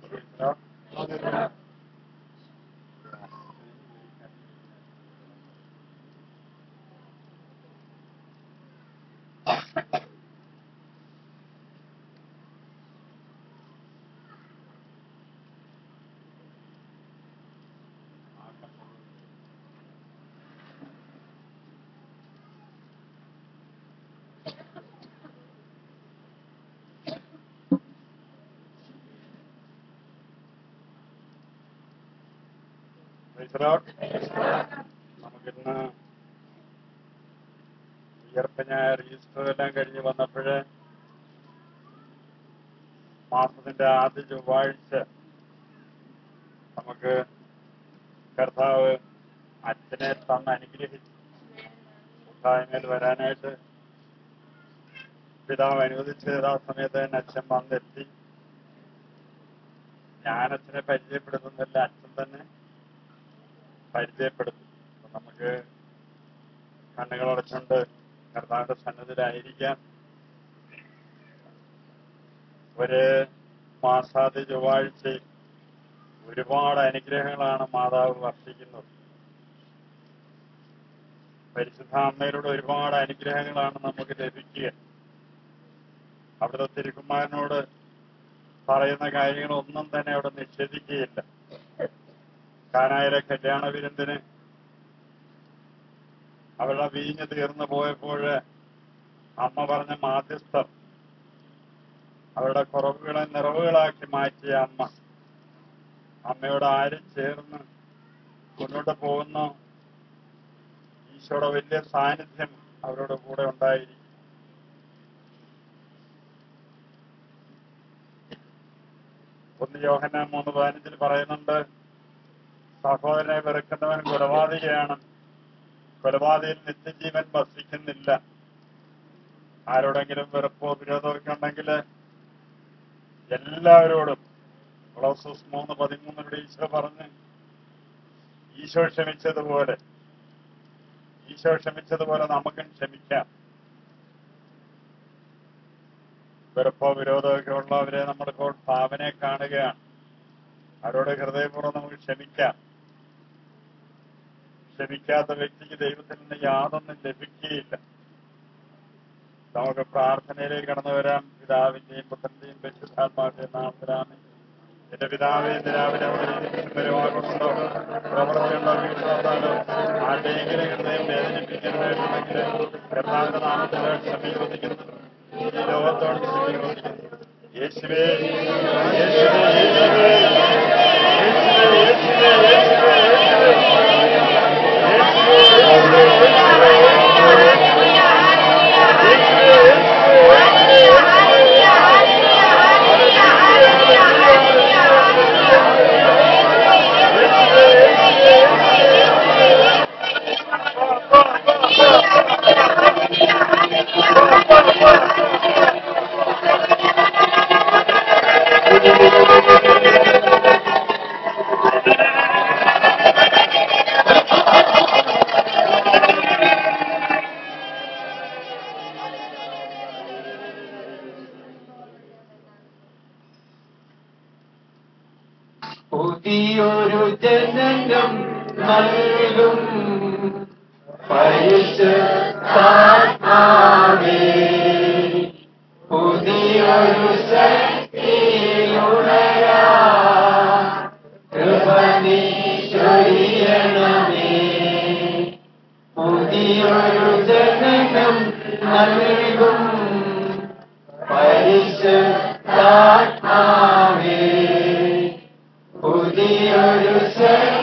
നമുക്കിന്ന് ഉയർപ്പ് ഞായർ ഈസ്റ്റർ എല്ലാം കഴിഞ്ഞ് വന്നപ്പോഴ് മാസത്തിന്റെ ആദ്യ ചൊവ്വാഴ്ച നമുക്ക് കർത്താവ് അച്ഛനെ തന്ന് അനുഗ്രഹിച്ചു കൂട്ടായ്മയിൽ വരാനായിട്ട് പിതാവ് അനുവദിച്ചത് ആ സമയത്ത് തന്നെ അച്ഛൻ വന്നെത്തി ഞാൻ അച്ഛനെ പരിചയപ്പെടുത്തുന്നില്ല അച്ഛൻ തന്നെ പരിചയപ്പെടുത്തും അപ്പൊ നമുക്ക് കണ്ണുകൾ അടച്ചുകൊണ്ട് കർത്താവിന്റെ സന്നദ്ധരായിരിക്കാം ഒരു മാസാദ്യ ചൊവ്വാഴ്ചയിൽ ഒരുപാട് അനുഗ്രഹങ്ങളാണ് മാതാവ് വർഷിക്കുന്നത് പരിശുദ്ധ അമ്മയിലൂടെ ഒരുപാട് അനുഗ്രഹങ്ങളാണ് നമുക്ക് ലഭിക്കുക അവിടുത്തെ തിരുക്കുമാരനോട് പറയുന്ന കാര്യങ്ങളൊന്നും തന്നെ അവിടെ നിഷേധിക്കുകയില്ല കാനായിലെ കല്യാണ വിരുന്നിന് അവരുടെ വീഞ്ഞ് തീർന്നു പോയപ്പോൾ അമ്മ പറഞ്ഞ മാധ്യസ്ഥം അവരുടെ കുറവുകളെ നിറവുകളാക്കി മാറ്റിയ അമ്മ അമ്മയോട് ആരും ചേർന്ന് മുന്നോട്ട് പോകുന്നു ഈശോയുടെ വലിയ സാന്നിധ്യം അവരുടെ കൂടെ ഉണ്ടായിരിക്കും ഒന്ന് യോഹന മൂന്ന് പതിനഞ്ചിൽ പറയുന്നുണ്ട് സഹോദരനെ വെറുക്കുന്നവൻ കൊലപാതകയാണ് കൊലപാതകയിൽ നിത്യജീവൻ വസിക്കുന്നില്ല ആരോടെങ്കിലും വെറുപ്പോ വിരോധമൊക്കെ ഉണ്ടെങ്കിൽ എല്ലാവരോടും കൊളോസസ് മൂന്ന് പതിമൂന്നിലൂടെ ഈശോ പറഞ്ഞ് ഈശോ ക്ഷമിച്ചതുപോലെ ഈശോ ക്ഷമിച്ചതുപോലെ നമുക്കും ക്ഷമിക്കാം വെറുപ്പോ വിരോധമൊക്കെ ഉള്ളവരെ നമ്മളിപ്പോൾ പാവനെ കാണുകയാണ് അവരോട് ഹൃദയപൂർവ്വം നമുക്ക് ക്ഷമിക്കാം ക്ഷമിക്കാത്ത വ്യക്തിക്ക് ദൈവത്തിൽ നിന്ന് യാതൊന്നും ലഭിക്കുകയില്ല നമുക്ക് പ്രാർത്ഥനയിലേക്ക് കടന്നു വരാം പിതാവിന്റെയും പുത്രന്റെയും പരിശുദ്ധാത്മാവിന്റെയും നാമത്തിലാണ് എന്റെ പിതാവെ രാവിലെ പെരുമാറുന്നുണ്ടോ പ്രവർത്തിയുണ്ടോ വിശ്വാസാലോ ആരുടെയെങ്കിലും ഹൃദയം വേദനിപ്പിക്കാനായിട്ടുണ്ടെങ്കിൽ കർത്താവിന്റെ നാമത്തിൽ ക്ഷമീകരിക്കുന്നു ഈ ലോകത്തോട് ക്ഷമീകരിക്കുന്നു യേശുവേ യേശുവേ യേശുവേ യേശുവേ യേശുവേ യേശുവേ പുതിയൊരു ജനനം നൽകും പരിശുദ്ധാത്മാവേ പുതിയൊരു ശക്തിയുണരാ കൃപനീ ചൊരിയണമേ പുതിയൊരു ജനനം നൽകും പരിശുദ്ധാത്മാവേ പുതിയൊരു ശക്തി